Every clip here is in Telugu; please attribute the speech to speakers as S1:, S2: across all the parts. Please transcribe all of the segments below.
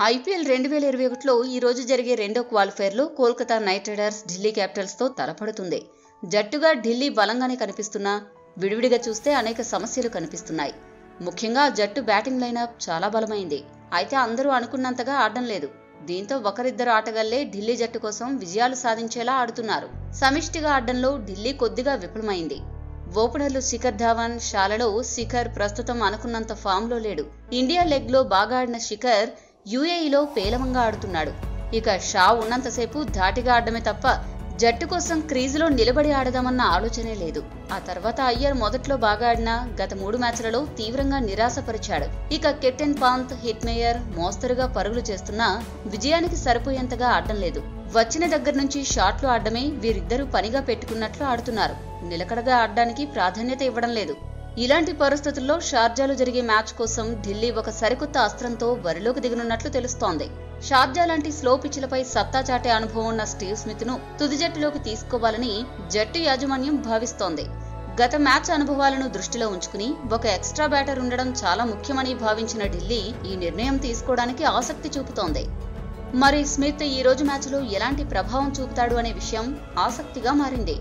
S1: ఐపీఎల్ రెండు వేల ఇరవై ఒకటిలో ఈ రోజు జరిగే రెండో క్వాలిఫైర్లో కోల్కతా నైట్ రైడర్స్ ఢిల్లీ క్యాపిటల్స్తో తలపడుతుంది జట్టుగా ఢిల్లీ బలంగానే కనిపిస్తున్నా విడివిడిగా చూస్తే అనేక సమస్యలు కనిపిస్తున్నాయి ముఖ్యంగా జట్టు బ్యాటింగ్ లైనప్ చాలా బలమైంది అయితే అందరూ అనుకున్నంతగా ఆడడం లేదు దీంతో ఒకరిద్దరు ఆటగాళ్లే ఢిల్లీ జట్టు కోసం విజయాలు సాధించేలా ఆడుతున్నారు సమిష్టిగా ఆడడంలో ఢిల్లీ కొద్దిగా విఫలమైంది ఓపెనర్లు శిఖర్ ధావన్ షాలలో శిఖర్ ప్రస్తుతం అనుకున్నంత ఫామ్లో లేడు ఇండియా లెగ్లో బాగా ఆడిన శిఖర్ యుఏఈలో పేలవంగా ఆడుతున్నాడు ఇక షా ఉన్నంతసేపు ధాటిగా ఆడడమే తప్ప జట్టు కోసం క్రీజులో నిలబడి ఆడదామన్న ఆలోచనే లేదు ఆ తర్వాత అయ్యర్ మొదట్లో బాగా ఆడినా గత మూడు మ్యాచ్లలో తీవ్రంగా నిరాశపరిచాడు ఇక కెప్టెన్ పాంత్ హిట్ మేయర్ మోస్తరుగా పరుగులు చేస్తున్నా విజయానికి సరిపోయేంతగా ఆడడం లేదు వచ్చిన దగ్గర నుంచి షాట్లు ఆడడమే వీరిద్దరూ పనిగా పెట్టుకున్నట్లు ఆడుతున్నారు నిలకడగా ఆడడానికి ప్రాధాన్యత ఇవ్వడం లేదు ఇలాంటి పరిస్థితుల్లో షార్జాలో జరిగే మ్యాచ్ కోసం ఢిల్లీ ఒక సరికొత్త అస్త్రంతో బరిలోకి దిగనున్నట్లు తెలుస్తోంది షార్జా లాంటి స్లో పిచ్లపై సత్తా చాటే అనుభవం ఉన్న స్టీవ్ స్మిత్ ను తుది జట్టులోకి తీసుకోవాలని జట్టు యాజమాన్యం భావిస్తోంది గత మ్యాచ్ అనుభవాలను దృష్టిలో ఉంచుకుని ఒక ఎక్స్ట్రా బ్యాటర్ ఉండడం చాలా ముఖ్యమని భావించిన ఢిల్లీ ఈ నిర్ణయం తీసుకోవడానికి ఆసక్తి చూపుతోంది మరి స్మిత్ ఈ రోజు మ్యాచ్లో ఎలాంటి ప్రభావం చూపుతాడు అనే విషయం ఆసక్తిగా మారింది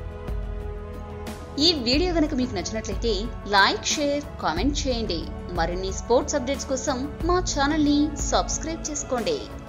S1: ఈ వీడియో గనక మీకు నచ్చినట్లయితే లైక్ షేర్ కామెంట్ చేయండి మరిన్ని స్పోర్ట్స్ అప్డేట్స్ కోసం మా ఛానల్ని సబ్స్క్రైబ్ చేసుకోండి